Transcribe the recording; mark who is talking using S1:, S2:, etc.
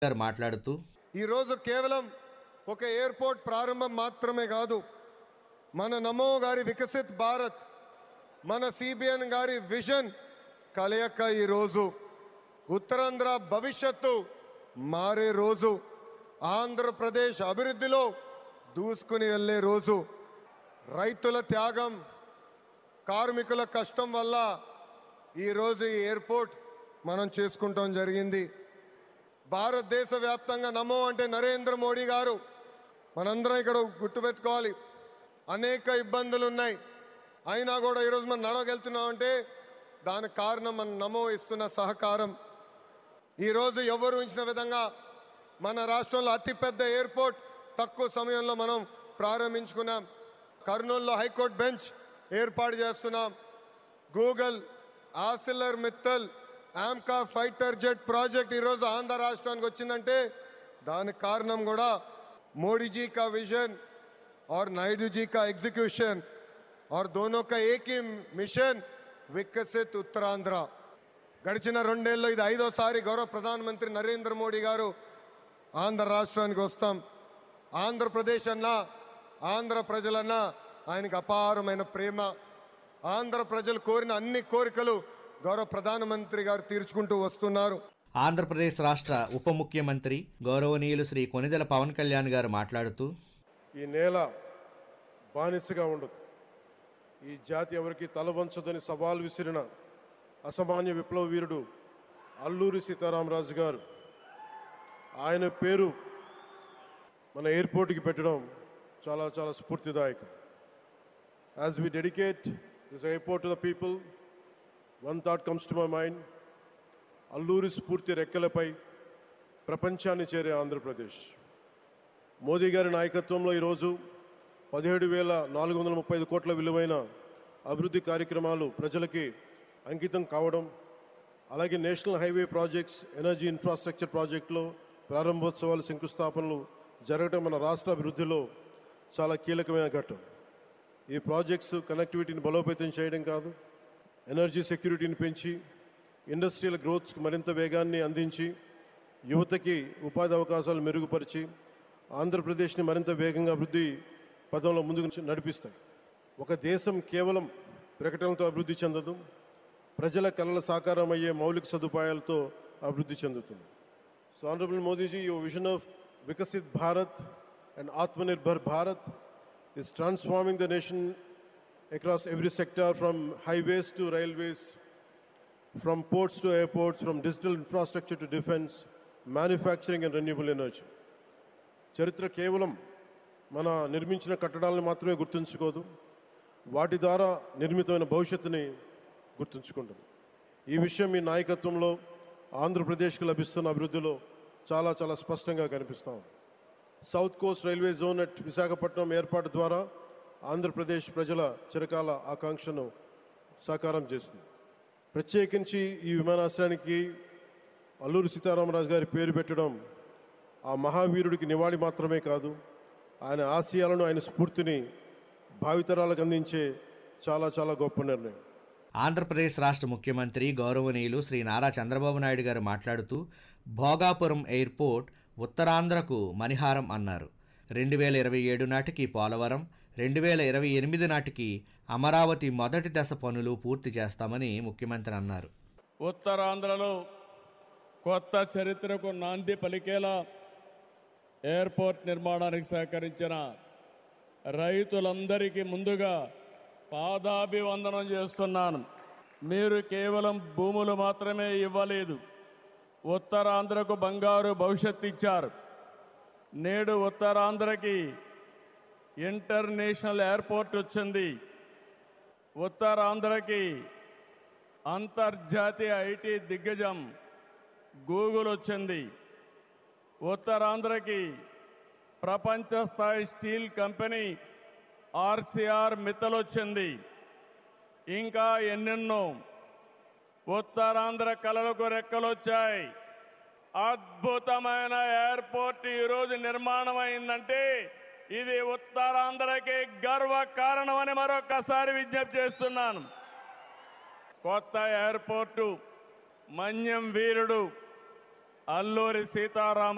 S1: గారు మాట్లాడుతూ
S2: ఈరోజు కేవలం ఒక ఎయిర్పోర్ట్ ప్రారంభం మాత్రమే కాదు మన నమో గారి వికసిత్ భారత్ మన సిబిఎన్ గారి విజన్ కలయక ఈరోజు ఉత్తరాంధ్ర భవిష్యత్తు మారే రోజు ఆంధ్రప్రదేశ్ అభివృద్ధిలో దూసుకుని వెళ్ళే రోజు రైతుల త్యాగం కార్మికుల కష్టం వల్ల ఈరోజు ఈ ఎయిర్పోర్ట్ మనం చేసుకుంటాం జరిగింది భారతదేశ వ్యాప్తంగా నమో అంటే నరేంద్ర మోడీ గారు మనందరం ఇక్కడ గుర్తుపెట్టుకోవాలి అనేక ఇబ్బందులు ఉన్నాయి అయినా కూడా ఈరోజు మనం నడవగలుగుతున్నాం అంటే దానికి కారణం మన నమో ఇస్తున్న సహకారం ఈరోజు ఎవరు ఉంచిన విధంగా మన రాష్ట్రంలో అతిపెద్ద ఎయిర్పోర్ట్ తక్కువ సమయంలో మనం ప్రారంభించుకున్నాం కర్నూలులో హైకోర్టు బెంచ్ ఏర్పాటు చేస్తున్నాం Google Arcelor Mittal AMCA fighter jet project ఈరోజు ఆంధ్ర రాష్ట్రానికి వచ్చిందంటే దానికి కారణం కూడా మోడీజీ కా విజన్ और नायडू जी का एग्जीक्यूशन और दोनों का एक ही मिशन వికసిత్ ఉత్తరాంధ్ర గడిచిన రెండేళ్ళు ఇది ఐదోసారి గౌరవ ప్రధానమంత్రి నరేంద్ర మోడీ గారు ఆంధ్ర రాష్ట్రానికి వస్తాం ఆంధ్రప్రదేశ్ అన్నా ఆంధ్ర ప్రజలన్నా ఆయనకు అపారమైన ప్రేమ ఆంధ్ర ప్రజలు కోరిన అన్ని కోరికలు గౌరవ ప్రధానమంత్రి గారు తీర్చుకుంటూ వస్తున్నారు
S1: ఆంధ్రప్రదేశ్ రాష్ట్ర ఉప ముఖ్యమంత్రి గౌరవనీయులు శ్రీ కొనిదెల పవన్ కళ్యాణ్ గారు మాట్లాడుతూ
S3: ఈ నేల బానిసగా ఉండదు ఈ జాతి ఎవరికి తలవంచదని సవాల్ విసిరిన అసామాన్య విప్లవ వీరుడు అల్లూరి సీతారామరాజు గారు ఆయన పేరు మన ఎయిర్పోర్ట్కి పెట్టడం చాలా చాలా స్ఫూర్తిదాయకం as we dedicate this airport to the people one thought comes to my mind Alluri స్ఫూర్తి రెక్కలపై ప్రపంచాన్ని చేరే ఆంధ్రప్రదేశ్ మోదీ గారి నాయకత్వంలో ఈరోజు పదిహేడు వేల నాలుగు వందల ముప్పై ఐదు కోట్ల విలువైన అభివృద్ధి కార్యక్రమాలు ప్రజలకి అంకితం కావడం అలాగే national highway projects energy infrastructure ప్రాజెక్టులో ప్రారంభోత్సవాలు శంకుస్థాపనలు జరగడం మన రాష్ట్ర అభివృద్ధిలో చాలా కీలకమైన ఘట్టం ఈ ప్రాజెక్ట్స్ కనెక్టివిటీని బలోపేతం చేయడం కాదు ఎనర్జీ సెక్యూరిటీని పెంచి ఇండస్ట్రియల్ గ్రోత్స్కి మరింత వేగాన్ని అందించి యువతకి ఉపాధి అవకాశాలు మెరుగుపరిచి ఆంధ్రప్రదేశ్ని మరింత వేగంగా అభివృద్ధి పదంలో ముందుకు నడిపిస్తాయి ఒక దేశం కేవలం ప్రకటనలతో అభివృద్ధి చెందదు ప్రజల కళల సాకారం అయ్యే మౌలిక సదుపాయాలతో అభివృద్ధి చెందుతుంది so honourable Modiji your vision of Viksit Bharat and Atmanirbhar Bharat is transforming the nation across every sector from highways to railways, from ports to airports, from digital infrastructure to defense, manufacturing and renewable energy. చరిత్ర కేవలం మన నిర్మించిన కట్టడాలను మాత్రమే గుర్తుంచుకోదు వాటి ద్వారా నిర్మితమైన భవిష్యత్తుని గుర్తుంచుకుంటుంది ఈ విషయం మీ నాయకత్వంలో ఆంధ్రప్రదేశ్కి లభిస్తున్న అభివృద్ధిలో చాలా చాలా స్పష్టంగా కనిపిస్తాం South Coast Railway zone at Visakhapatnam ఏర్పాటు ద్వారా ఆంధ్రప్రదేశ్ ప్రజల చిరకాల ఆకాంక్షను సాకారం చేస్తుంది ప్రత్యేకించి ఈ విమానాశ్రయానికి అల్లూరి సీతారామరాజు గారి పేరు పెట్టడం ఆ మహావీరుడికి నివాళి మాత్రమే కాదు ఆయన ఆశయాలను ఆయన స్ఫూర్తిని భావితరాలకు అందించే చాలా చాలా గొప్ప నిర్ణయం
S1: ఆంధ్రప్రదేశ్ రాష్ట్ర ముఖ్యమంత్రి గౌరవనీయులు శ్రీ నారా చంద్రబాబు నాయుడు గారు మాట్లాడుతూ భోగాపురం ఎయిర్పోర్ట్ ఉత్తరాంధ్రకు మణిహారం అన్నారు రెండు వేల ఇరవై ఏడు నాటికి పోలవరం రెండు వేల ఇరవై ఎనిమిది నాటికి అమరావతి మొదటి దశ పనులు పూర్తి చేస్తామని ముఖ్యమంత్రి అన్నారు
S4: ఉత్తరాంధ్రలో కొత్త చరిత్రకు నాంది పలికేలా ఎయిర్పోర్ట్ నిర్మాణానికి సహకరించిన రైతులందరికీ ముందుగా పాదాభివందనం చేస్తున్నాను మీరు కేవలం భూములు మాత్రమే ఇవ్వలేదు ఉత్తరాంధ్రకు బంగారు భవిష్యత్తు ఇచ్చారు నేడు ఉత్తరాంధ్రకి ఇంటర్నేషనల్ ఎయిర్పోర్ట్ వచ్చింది ఉత్తరాంధ్రకి అంతర్జాతీయ ఐటీ దిగ్గజం గూగుల్ వచ్చింది ఉత్తరాంధ్రకి ప్రపంచ స్థాయి స్టీల్ కంపెనీ ఆర్సిఆర్ మిత్తల్ వచ్చింది ఇంకా ఎన్నెన్నో ఉత్తరాంధ్ర కళలకు రెక్కలొచ్చాయి అద్భుతమైన ఎయిర్పోర్ట్ ఈరోజు నిర్మాణం అయిందంటే ఇది ఉత్తరాంధ్రకి గర్వ కారణమని మరొకసారి విజ్ఞప్తి చేస్తున్నాను కొత్త ఎయిర్పోర్టు మన్యం వీరుడు అల్లూరి సీతారామ